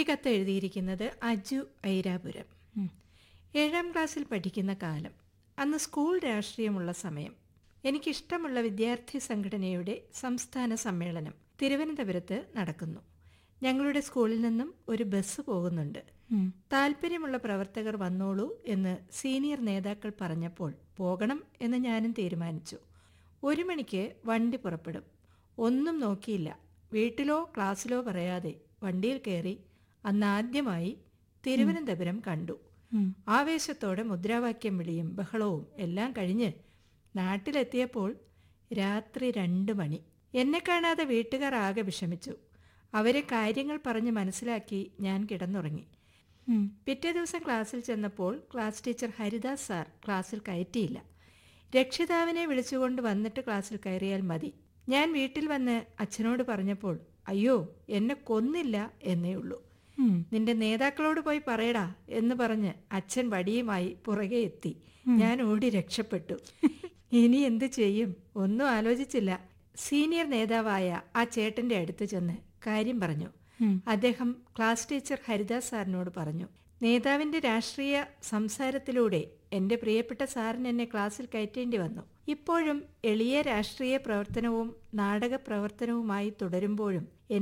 കത്ത് എഴുതിയിരിക്കുന്നത് അജു ഐരാപുരം ഏഴാം ക്ലാസ്സിൽ പഠിക്കുന്ന കാലം അന്ന് സ്കൂൾ രാഷ്ട്രീയമുള്ള സമയം എനിക്കിഷ്ടമുള്ള വിദ്യാർത്ഥി സംഘടനയുടെ സംസ്ഥാന സമ്മേളനം തിരുവനന്തപുരത്ത് നടക്കുന്നു ഞങ്ങളുടെ സ്കൂളിൽ നിന്നും ഒരു ബസ് പോകുന്നുണ്ട് താല്പര്യമുള്ള പ്രവർത്തകർ വന്നോളൂ എന്ന് സീനിയർ നേതാക്കൾ പറഞ്ഞപ്പോൾ പോകണം എന്ന് ഞാനും തീരുമാനിച്ചു ഒരു മണിക്ക് വണ്ടി പുറപ്പെടും ഒന്നും നോക്കിയില്ല വീട്ടിലോ ക്ലാസ്സിലോ പറയാതെ വണ്ടിയിൽ കയറി അന്ന് ആദ്യമായി തിരുവനന്തപുരം കണ്ടു ആവേശത്തോടെ മുദ്രാവാക്യം വിളിയും ബഹളവും എല്ലാം കഴിഞ്ഞ് നാട്ടിലെത്തിയപ്പോൾ രാത്രി രണ്ട് മണി എന്നെ കാണാതെ വീട്ടുകാർ ആകെ വിഷമിച്ചു അവരെ കാര്യങ്ങൾ പറഞ്ഞ് മനസ്സിലാക്കി ഞാൻ കിടന്നുറങ്ങി പിറ്റേ ദിവസം ക്ലാസ്സിൽ ചെന്നപ്പോൾ ക്ലാസ് ടീച്ചർ ഹരിദാസ് സാർ ക്ലാസ്സിൽ കയറ്റിയില്ല രക്ഷിതാവിനെ വിളിച്ചുകൊണ്ട് വന്നിട്ട് ക്ലാസ്സിൽ കയറിയാൽ മതി ഞാൻ വീട്ടിൽ വന്ന് അച്ഛനോട് പറഞ്ഞപ്പോൾ അയ്യോ എന്നെ കൊന്നില്ല എന്നേ ഉള്ളൂ നിന്റെ നേതാക്കളോട് പോയി പറയടാ എന്ന് പറഞ്ഞ് അച്ഛൻ വടിയുമായി പുറകെ എത്തി ഞാൻ ഓടി രക്ഷപ്പെട്ടു ഇനി എന്ത് ചെയ്യും ഒന്നും ആലോചിച്ചില്ല സീനിയർ നേതാവായ ആ ചേട്ടന്റെ അടുത്ത് ചെന്ന് കാര്യം പറഞ്ഞു അദ്ദേഹം ക്ലാസ് ടീച്ചർ ഹരിദാസ് സാറിനോട് പറഞ്ഞു നേതാവിന്റെ രാഷ്ട്രീയ സംസാരത്തിലൂടെ എന്റെ പ്രിയപ്പെട്ട സാറിന് എന്നെ ക്ലാസ്സിൽ കയറ്റേണ്ടി വന്നു ഇപ്പോഴും എളിയ രാഷ്ട്രീയ പ്രവർത്തനവും നാടക പ്രവർത്തനവുമായി തുടരുമ്പോഴും